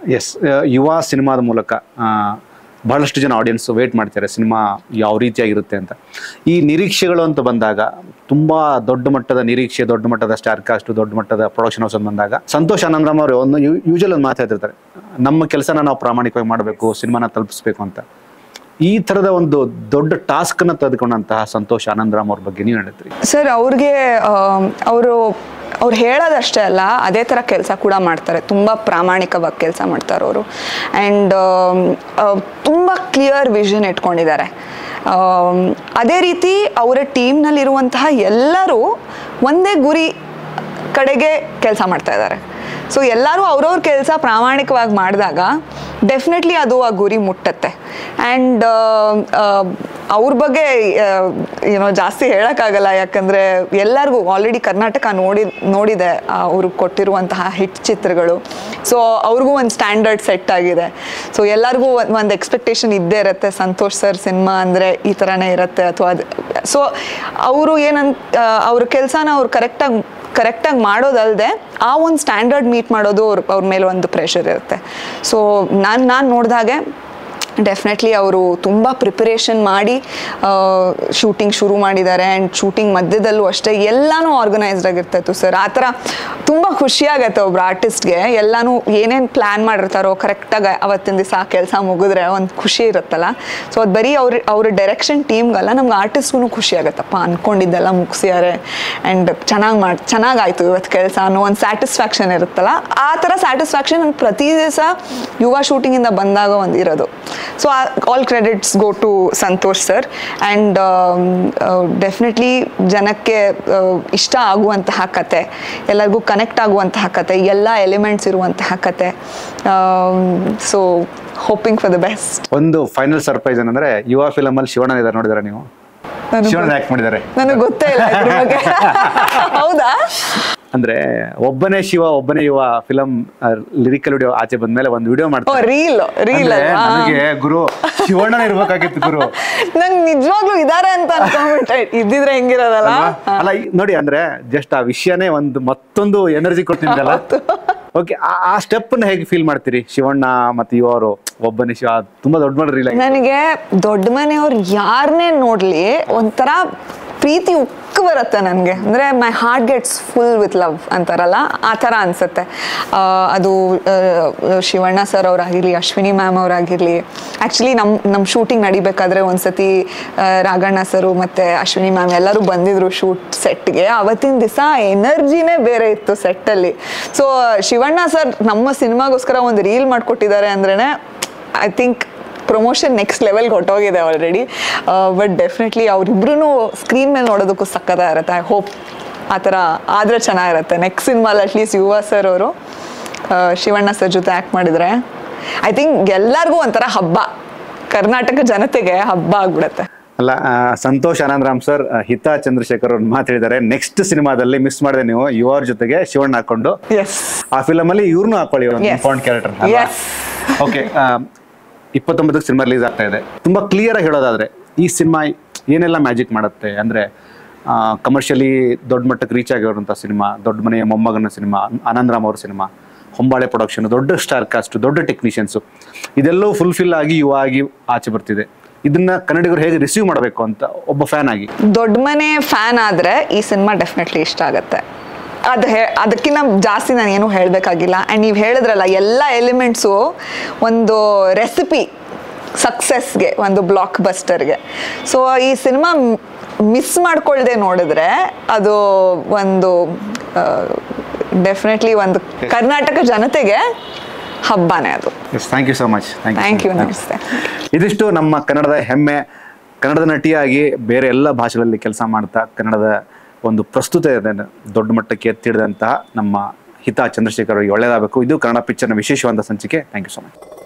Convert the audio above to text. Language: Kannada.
ಎಸ್ ಯುವ ಸಿನಿಮಾದ ಮೂಲಕ ಆ, ಬಹಳಷ್ಟು ಜನ ಆಡಿಯನ್ಸ್ ವೇಟ್ ಮಾಡ್ತಾರೆ ಸಿನಿಮಾ ಯಾವ ರೀತಿಯಾಗಿರುತ್ತೆ ಅಂತ ಈ ನಿರೀಕ್ಷೆಗಳು ಅಂತ ಬಂದಾಗ ತುಂಬಾ ದೊಡ್ಡ ಮಟ್ಟದ ನಿರೀಕ್ಷೆ ದೊಡ್ಡ ಮಟ್ಟದ ಸ್ಟಾರ್ ಕಾಸ್ಟ್ ದೊಡ್ಡ ಮಟ್ಟದ ಪ್ರೊಡಕ್ಷನ್ ಹೌಸ್ ಅಂತ ಬಂದಾಗ ಸಂತೋಷ್ ಆನಂದರಾಮ್ ಅವರು ಒಂದು ಯೂಶಲ್ ಒಂದು ಮಾತಾಡ್ತಿರ್ತಾರೆ ನಮ್ಮ ಕೆಲಸನ ನಾವು ಪ್ರಾಮಾಣಿಕವಾಗಿ ಮಾಡಬೇಕು ಸಿನಿಮಾನ ತಲುಪಿಸ್ಬೇಕು ಅಂತ ಈ ತರದ ಒಂದು ದೊಡ್ಡ ಟಾಸ್ಕ್ ನ ತೆಗೆದುಕೊಂಡಂತಹ ಸಂತೋಷ್ ಆನಂದರಾಮ್ ಅವ್ರ ಬಗ್ಗೆ ನೀವು ಹೇಳ್ತೀರಿ ಸರ್ ಅವ್ರಿಗೆ ಅವರು ಅವ್ರು ಹೇಳೋದಷ್ಟೇ ಅಲ್ಲ ಅದೇ ಥರ ಕೆಲಸ ಕೂಡ ಮಾಡ್ತಾರೆ ತುಂಬ ಪ್ರಾಮಾಣಿಕವಾಗಿ ಕೆಲಸ ಮಾಡ್ತಾರೆ ಅವರು ಆ್ಯಂಡ್ ತುಂಬ ಕ್ಲಿಯರ್ ವಿಷನ್ ಇಟ್ಕೊಂಡಿದ್ದಾರೆ ಆಮ್, ಅದೇ ರೀತಿ ಅವರ ಟೀಮ್ನಲ್ಲಿರುವಂತಹ ಎಲ್ಲರೂ ಒಂದೇ ಗುರಿ ಕಡೆಗೆ ಕೆಲಸ ಮಾಡ್ತಾ ಇದ್ದಾರೆ ಸೊ ಎಲ್ಲರೂ ಅವ್ರವ್ರ ಕೆಲಸ ಪ್ರಾಮಾಣಿಕವಾಗಿ ಮಾಡಿದಾಗ ಡೆಫಿನೆಟ್ಲಿ ಅದು ಆ ಗುರಿ ಮುಟ್ಟತ್ತೆ ಆ್ಯಂಡ್ ಅವ್ರ ಬಗ್ಗೆ ಏನೋ ಜಾಸ್ತಿ ಹೇಳೋಕ್ಕಾಗಲ್ಲ ಯಾಕಂದರೆ ಎಲ್ಲರಿಗೂ ಆಲ್ರೆಡಿ ಕರ್ನಾಟಕ ನೋಡಿ ನೋಡಿದೆ ಅವರು ಕೊಟ್ಟಿರುವಂತಹ ಹಿಟ್ ಚಿತ್ರಗಳು ಸೊ ಅವ್ರಿಗೂ ಒಂದು ಸ್ಟ್ಯಾಂಡರ್ಡ್ ಸೆಟ್ ಆಗಿದೆ ಸೊ ಎಲ್ಲರಿಗೂ ಒಂದು ಎಕ್ಸ್ಪೆಕ್ಟೇಷನ್ ಇದ್ದೇ ಇರುತ್ತೆ ಸಂತೋಷ್ ಸರ್ ಸಿನಿಮಾ ಅಂದರೆ ಈ ಥರನೇ ಇರುತ್ತೆ ಅಥವಾ ಅದು ಸೊ ಅವರು ಏನಂತ ಅವ್ರ ಕೆಲಸನ ಅವ್ರು ಕರೆಕ್ಟಾಗಿ ಕರೆಕ್ಟಾಗಿ ಮಾಡೋದಲ್ಲದೆ ಆ ಒಂದು ಸ್ಟ್ಯಾಂಡರ್ಡ್ ಮೀಟ್ ಮಾಡೋದು ಅವ್ರ ಅವ್ರ ಮೇಲೆ ಒಂದು ಪ್ರೆಷರ್ ಇರುತ್ತೆ ಸೊ ನಾನು ನಾನು ನೋಡಿದಾಗೆ ಡೆಫಿನೆಟ್ಲಿ ಅವರು ತುಂಬ ಪ್ರಿಪರೇಷನ್ ಮಾಡಿ ಶೂಟಿಂಗ್ ಶುರು ಮಾಡಿದ್ದಾರೆ ಆ್ಯಂಡ್ ಶೂಟಿಂಗ್ ಮಧ್ಯದಲ್ಲೂ ಅಷ್ಟೇ ಎಲ್ಲನೂ ಆರ್ಗನೈಸ್ಡ್ ಆಗಿರ್ತಾಯಿತ್ತು ಸರ್ ಆ ಥರ ತುಂಬ ಖುಷಿಯಾಗತ್ತೆ ಒಬ್ರು ಆರ್ಟಿಸ್ಟ್ಗೆ ಎಲ್ಲನೂ ಏನೇನು ಪ್ಲ್ಯಾನ್ ಮಾಡಿರ್ತಾರೋ ಕರೆಕ್ಟಾಗಿ ಅವತ್ತಿನ ದಿವಸ ಆ ಕೆಲಸ ಮುಗಿದ್ರೆ ಒಂದು ಖುಷಿ ಇರುತ್ತಲ್ಲ ಸೊ ಅದು ಬರೀ ಅವ್ರ ಅವ್ರ ಡೈರೆಕ್ಷನ್ ಟೀಮ್ಗಲ್ಲ ನಮ್ಗೆ ಆರ್ಟಿಸ್ಟ್ಗೂ ಖುಷಿ ಆಗುತ್ತಪ್ಪ ಅಂದ್ಕೊಂಡಿದ್ದೆಲ್ಲ ಮುಗಿಸಿದ್ದಾರೆ ಆ್ಯಂಡ್ ಚೆನ್ನಾಗಿ ಮಾಡಿ ಚೆನ್ನಾಗಾಯ್ತು ಇವತ್ತು ಕೆಲಸ ಅನ್ನೋ ಒಂದು ಸ್ಯಾಟಿಸ್ಫ್ಯಾಕ್ಷನ್ ಇರುತ್ತಲ್ಲ ಆ ಥರ ಸ್ಯಾಟಿಸ್ಫ್ಯಾಕ್ಷನ್ ನಂಗೆ ಪ್ರತಿ ದಿವಸ ಯುವ ಶೂಟಿಂಗಿಂದ ಬಂದಾಗ ಒಂದು ಇರೋದು so all credits go to Santosh sir and definitely ಜನಕ್ಕೆ ಆ, ಇಷ್ಟ ಆಗುವಂತಹ ಕತೆ ಎಲ್ಲರಿಗೂ ಕನೆಕ್ಟ್ ಆಗುವಂತಹ ಕತೆ ಎಲ್ಲ ಎಲಿಮೆಂಟ್ಸ್ ಇರುವಂತಹ ಕತೆ so hoping for the best ಒಂದು ಫೈನಲ್ ಸರ್ಪ್ರೈಸ್ ಏನಂದ್ರೆ ಯುವ ಫಿಲಮ್ ಅಲ್ಲಿ ಶಿವಣ್ಣ ಇದ್ದಾರೆ ನೋಡಿದಾರೆ ನೀವು ಶಿವಣ್ಣ ಆಕ್ಟ್ ಮಾಡಿದ್ದಾರೆ ನನಗೆ ಗೊತ್ತೇ ಇಲ್ಲ ಇದ್ರ ಬಗ್ಗೆ ಹೌದಾ ಅಂದ್ರೆ ಒಬ್ಬನೇ ಶಿವ ಒಬ್ಬನೇ ಯುವ ಫಿಲಮ್ ಲಿರಿಕಲ್ ವಿಡಿಯೋ ಆಚೆ ಬಂದ್ಮೇಲೆ ಒಂದು ವಿಡಿಯೋ ಓ ಮಾಡ್ತಾರೆ ರೀಲ್ ರೀಲ್ ಅಂದ್ರೆ ನನಗೆ ಗುರು ಶಿವಣ್ಣನ ಇರ್ಬೇಕಾಗಿತ್ತು ಗುರು ನಂಗೆ ನಿಜವಾಗ್ಲೂ ಇದಾರೆ ಅಂತ ಅನ್ಕೊಂಡ್ಬಿಟ್ಟೆ ಇದ್ದಿದ್ರೆ ಹೆಂಗಿರೋದಲ್ಲ ಅಲ್ವಾ? ಅಲ್ಲ ಈ- ನೋಡಿ ಅಂದ್ರೆ ಜಸ್ಟ್ ಆ ವಿಷಯನೇ ಒಂದು ಮತ್ತೊಂದು ಎನರ್ಜಿ ಕೊಡ್ತಿದ್ದಲ್ಲ ಓಕೆ ಆ ಸ್ಟೆಪ್ ನ ಹೇಗೆ ಫೀಲ್ ಮಾಡ್ತೀರಿ ಶಿವಣ್ಣ ಮತ್ತೆ ಯುವರು ಒಬ್ಬನೇ ಶಿವ ತುಂಬಾ ದೊಡ್ಡ ಮಾಡಿ ರೀಲ್ ನನಗೆ ದೊಡ್ಡ ಮನೆಯವ್ರು ಯಾರನ್ನೇ ನೋಡ್ಲಿ ಒಂಥರ ಪ್ರೀತಿ ಉಕ್ಕು ಬರುತ್ತೆ ನನಗೆ ಅಂದರೆ my heart gets full with love ಅಂತಾರಲ್ಲ ಆ ಥರ ಅನಿಸುತ್ತೆ ಅದು ಆ, ಶಿವಣ್ಣ ಸರ್ ಅವರಾಗಿರಲಿ ಅಶ್ವಿನಿ ಮ್ಯಾಮ್ ಅವರಾಗಿರಲಿ ಆ್ಯಕ್ಚುಲಿ ನಮ್ಮ ನಮ್ಮ ಶೂಟಿಂಗ್ ನಡಿಬೇಕಾದ್ರೆ ಒಂದ್ಸತಿ ಆ, ರಾಘಣ್ಣ ಸರು ಮತ್ತು ಅಶ್ವಿನಿ ಮ್ಯಾಮ್ ಎಲ್ಲರೂ ಬಂದಿದ್ರು ಶೂಟ್ ಸೆಟ್ಗೆ ಅವತ್ತಿನ ದಿವಸ ಎನರ್ಜಿನೇ ಬೇರೆ ಇತ್ತು ಸೆಟ್ಟಲ್ಲಿ ಸೊ ಶಿವಣ್ಣ ಸರ್ ನಮ್ಮ ಸಿನಿಮಾಗೋಸ್ಕರ ಒಂದು ರೀಲ್ ಮಾಡಿಕೊಟ್ಟಿದ್ದಾರೆ ಅಂದ್ರೇ ಐ ಥಿಂಕ್ ಪ್ರಮೋಷನ್ ನೆಕ್ಸ್ಟ್ ಲೆವೆಲ್ಗೆ ಹೊಟ್ಟೋಗಿದೆ ಆಲ್ರೆಡಿ ಬಟ್ ಡೆಫಿನೆಟ್ಲಿ ಅವರಿಬ್ರು ಸ್ಕ್ರೀನ್ ಮೇಲೆ ನೋಡೋದಕ್ಕೂ ಸಕ್ಕತ್ತ ಇರುತ್ತೆ ಐ ಹೋಪ್ ಆ ಥರ ಆದರೆ ಚೆನ್ನಾಗಿರುತ್ತೆ ನೆಕ್ಸ್ಟ್ ಸಿನಿಮಾಲಿ ಅಟ್ಲೀಸ್ಟ್ ಯುವ ಸರ್ ಅವರು ಶಿವಣ್ಣ ಸರ್ ಜೊತೆ ಆ್ಯಕ್ಟ್ ಮಾಡಿದರೆ ಐ ಥಿಂಕ್ ಎಲ್ಲರಿಗೂ ಒಂಥರ ಹಬ್ಬ ಕರ್ನಾಟಕ ಜನತೆಗೆ ಹಬ್ಬ ಆಗ್ಬಿಡುತ್ತೆ ಅಲ್ಲ ಆ, ಸಂತೋಷ್ ಆನಂದರಾಮ್ ಸರ್ ಹಿತಾ ಚಂದ್ರಶೇಖರ್ ಅವ್ರು ಮಾತಾಡಿದ್ದಾರೆ ನೆಕ್ಸ್ಟ್ ಸಿನಿಮಾದಲ್ಲಿ ಮಿಸ್ ಮಾಡಿದೆ ನೀವು ಯುವರ್ ಜೊತೆಗೆ ಶಿವಣ್ಣ ಹಾಕೊಂಡು ಎಸ್ ಆ ಫಿಲಮ್ ಅಲ್ಲಿ ಇವ್ರನ್ನೂ ಹಾಕೊಳ್ಳಿ ಒಂದು Yes. Important character Yes. Okay ಇಪ್ಪತ್ತೊಂಬತ್ತಕ್ಕೆ ಸಿನಿಮಾ ರಿಲೀಸ್ ಆಗ್ತಾ ಇದೆ ತುಂಬಾ ಕ್ಲಿಯರ್ ಆಗಿ ಹೇಳೋದಾದ್ರೆ ಈ ಸಿನಿಮಾ ಏನೆಲ್ಲ ಮ್ಯಾಜಿಕ್ ಮಾಡುತ್ತೆ ಅಂದ್ರೆ ಕಮರ್ಷಿಯಲಿ ದೊಡ್ಡ ಮಟ್ಟಕ್ಕೆ ರೀಚ್ ಆಗಿರುವಂಥ ಸಿನಿಮಾ ದೊಡ್ಡ ಮನೆಯ ಮೊಮ್ಮಗನ ಸಿನಿಮಾ ಆನಂದರಾಮ್ ಅವ್ರ ಸಿನಿಮಾ ಹೊಂಬಾಳೆ ಪ್ರೊಡಕ್ಷನ್ ದೊಡ್ಡ ಸ್ಟಾರ್ ಕಾಸ್ಟ್ ದೊಡ್ಡ ಟೆಕ್ನಿಷಿಯನ್ಸು ಇದೆಲ್ಲವೂ ಫುಲ್ಫಿಲ್ ಆಗಿ ಯುವ ಆಗಿ ಆಚೆ ಬರ್ತಿದೆ ಇದನ್ನ ಕನ್ನಡಿಗರು ಹೇಗೆ ರಿಸೀವ್ ಮಾಡಬೇಕು ಅಂತ ಒಬ್ಬ ಫ್ಯಾನ್ ಆಗಿ ದೊಡ್ಡ ಮನೆ ಫ್ಯಾನ್ ಆದರೆ ಈ ಸಿನಿಮಾ ಡೆಫಿನೆಟ್ಲಿ ಇಷ್ಟ ಆಗುತ್ತೆ ಅದು ಹೇ ಅದಕ್ಕಿಂತ ಜಾಸ್ತಿ ನಾನು ಏನೂ ಹೇಳಬೇಕಾಗಿಲ್ಲ ಆ್ಯಂಡ್ ನೀವು ಹೇಳಿದ್ರಲ್ಲ ಎಲ್ಲ ಎಲಿಮೆಂಟ್ಸು ಒಂದು ರೆಸಿಪಿ ಸಕ್ಸಸ್ಗೆ ಒಂದು ಬ್ಲಾಕ್ ಬಸ್ಟರ್ಗೆ ಸೊ ಈ ಸಿನಿಮಾ ಮಿಸ್ ಮಾಡ್ಕೊಳ್ದೆ ನೋಡಿದ್ರೆ ಅದು ಒಂದು ಡೆಫಿನೆಟ್ಲಿ ಒಂದು ಕರ್ನಾಟಕ ಜನತೆಗೆ ಹಬ್ಬನೇ ಅದು yes thank you so much thank you ನಮಸ್ತೆ ಇದಿಷ್ಟು ನಮ್ಮ ಕನ್ನಡದ ಹೆಮ್ಮೆ ಕನ್ನಡದ ನಟಿಯಾಗಿ ಬೇರೆ ಎಲ್ಲ ಭಾಷೆಗಳಲ್ಲಿ ಕೆಲಸ ಮಾಡ್ತಾ ಕನ್ನಡದ ಒಂದು ಪ್ರಸ್ತುತ ದೊಡ್ಡ ಮಟ್ಟಕ್ಕೆ ಎತ್ತಿಡಿದಂತಹ ನಮ್ಮ ಹಿತಾ ಚಂದ್ರಶೇಖರ್ ಅವರಿಗೆ ಒಳ್ಳೆಯದಾಗಬೇಕು ಇದು ಕನ್ನಡ ಪಿಕ್ಚರ್ನ ವಿಶೇಷವಾದ ಸಂಚಿಕೆ ಥ್ಯಾಂಕ್ ಯು ಸೊ ಮಚ್